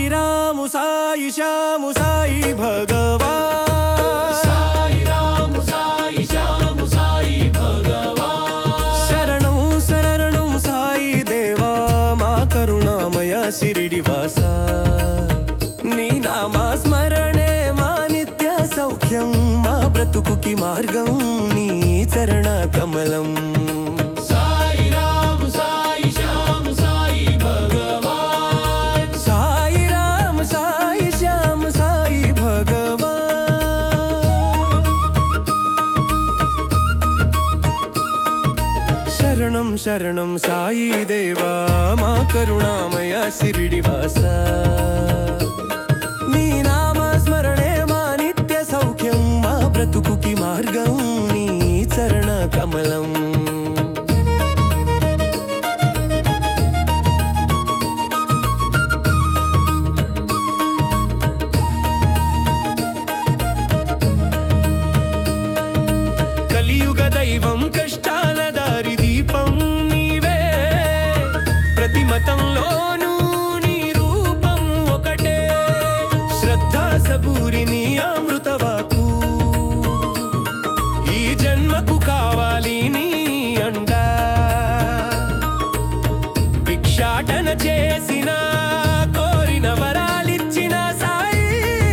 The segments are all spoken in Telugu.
రాము సాయి శ్యాము సాయి భగవా శరణం శరణం సాయి దేవా మా కరుణామయ శిరిడి వాస నీ నామా స్మరణే మా నిత్య సౌఖ్యం మా బ్రతుకుకి మార్గం నీ చరణ కమలం సాయి రామ సాయి శ్యామ సాయి భగవా శరణం శరణం సాయి దేవా మా కరుణామయ శిరిడి వాస నీ నామ స్మరణే మా నిత్య సౌఖ్యం మా బ్రతుకుకి మార్గం నీ చరణ కమలం కలియుగ దైవం కష్టాల దారి దీపం నీవే ప్రతి మతంలోనూ నీ రూపం ఒకటే శ్రద్ధ సబూరి నీ అమృతవాకు ఈ జన్మకు కావాలి నీ అండా భిక్షాటన చేసిన కోరిన వరాలిచ్చిన సాయి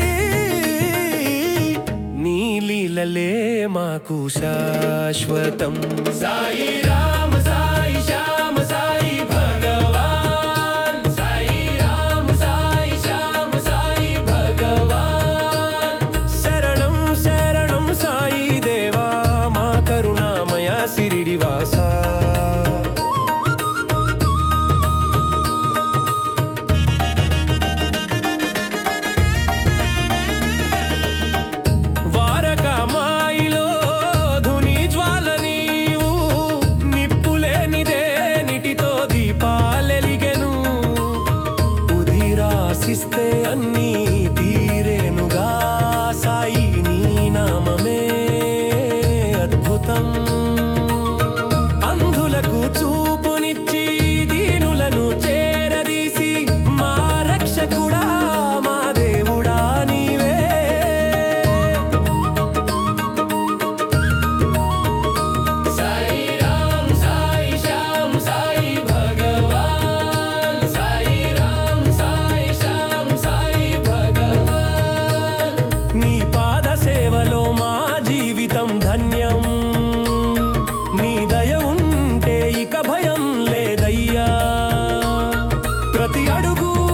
నీ లీలలే మాకు శాశ్వతం సాయి రామ సాయి శ్యామ సాయి భగవాన్ సాయి రామ సాయి శ్యామ సాయి భగవాన్ శరణం శరణం సాయి దేవా మా కరుణామయ సిరిడి వాసా వారకమాయిలో ధుని జ్వాల నీవు నిప్పులేనిదే నిటితో దీపాలెలిగెను ఉదిరాసిస్తే అన్నీ తీరేనుగా సాయి నీ నామమే అద్భుతం అంధులకు చూపునిచ్చి దీనులను చేరదీసి మా రక్షకుడా మా దేవుడా నీవే సాయి రామ్ సాయి శ్యామ్ సాయి భగవాన్ సాయి రామ్ సాయి శ్యామ్ సాయి భగవాన్ నీ పాద సేవలో మా జీవితం ధన్యం నీ దయ ఉంటే ఇక భయం లేదయ్యా ప్రతి అడుగు